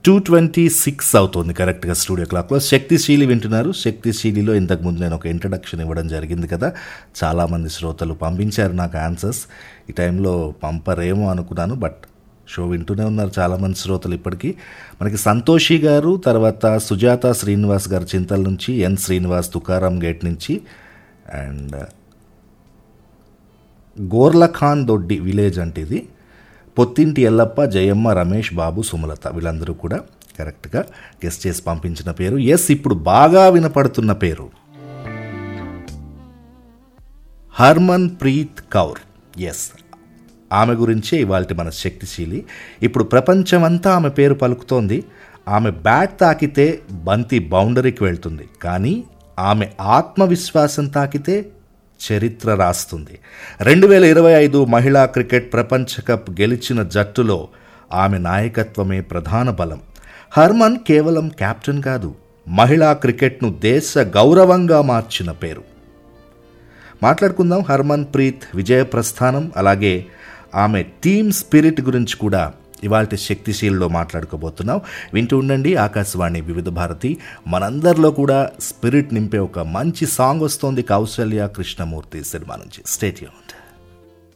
two twenty six అవుతుంది కరెక్ట్గా studio క్లాక్లో శక్తిశీలి వింటున్నారు శక్తిశీలిలో ఇంతకుముందు నేను ఒక ఇంట్రడక్షన్ ఇవ్వడం జరిగింది కదా చాలామంది శ్రోతలు పంపించారు నాకు ఆన్సర్స్ ఈ టైంలో పంపరేమో అనుకున్నాను బట్ షో వింటూనే ఉన్నారు చాలామంది శ్రోతలు ఇప్పటికీ మనకి సంతోషి గారు తర్వాత సుజాత శ్రీనివాస్ గారు చింతల నుంచి ఎన్ శ్రీనివాస్ తుకారాం గేట్ నుంచి అండ్ గోర్లఖాన్ దొడ్డి విలేజ్ అంటే ఇది పొత్తింటి ఎల్లప్ప జయమ్మ రమేష్ బాబు సుమలత వీళ్ళందరూ కూడా కరెక్ట్గా గెస్ట్ చేసి పంపించిన పేరు ఎస్ ఇప్పుడు బాగా వినపడుతున్న పేరు హర్మన్ ప్రీత్ కౌర్ ఎస్ ఆమె గురించే ఇవాళ మన శక్తిశీలి ఇప్పుడు ప్రపంచమంతా ఆమె పేరు పలుకుతోంది ఆమె బ్యాట్ తాకితే బంతి బౌండరీకి వెళ్తుంది కానీ ఆమె ఆత్మవిశ్వాసం తాకితే చరిత్ర రాస్తుంది రెండు వేల ఇరవై ఐదు మహిళా క్రికెట్ ప్రపంచ కప్ గెలిచిన జట్టులో ఆమె నాయకత్వమే ప్రధాన బలం హర్మన్ కేవలం కెప్టెన్ కాదు మహిళా క్రికెట్ను దేశ గౌరవంగా మార్చిన పేరు మాట్లాడుకుందాం హర్మన్ ప్రీత్ విజయ ప్రస్థానం అలాగే ఆమె టీమ్ స్పిరిట్ గురించి కూడా ఇవాళ శక్తిశీల్లో మాట్లాడుకోబోతున్నాం వింటూ ఉండండి ఆకాశవాణి వివిధ భారతి మనందరిలో కూడా స్పిరిట్ నింపే ఒక మంచి సాంగ్ వస్తోంది కౌశల్య కృష్ణమూర్తి సినిమా నుంచి స్టేట్యూన్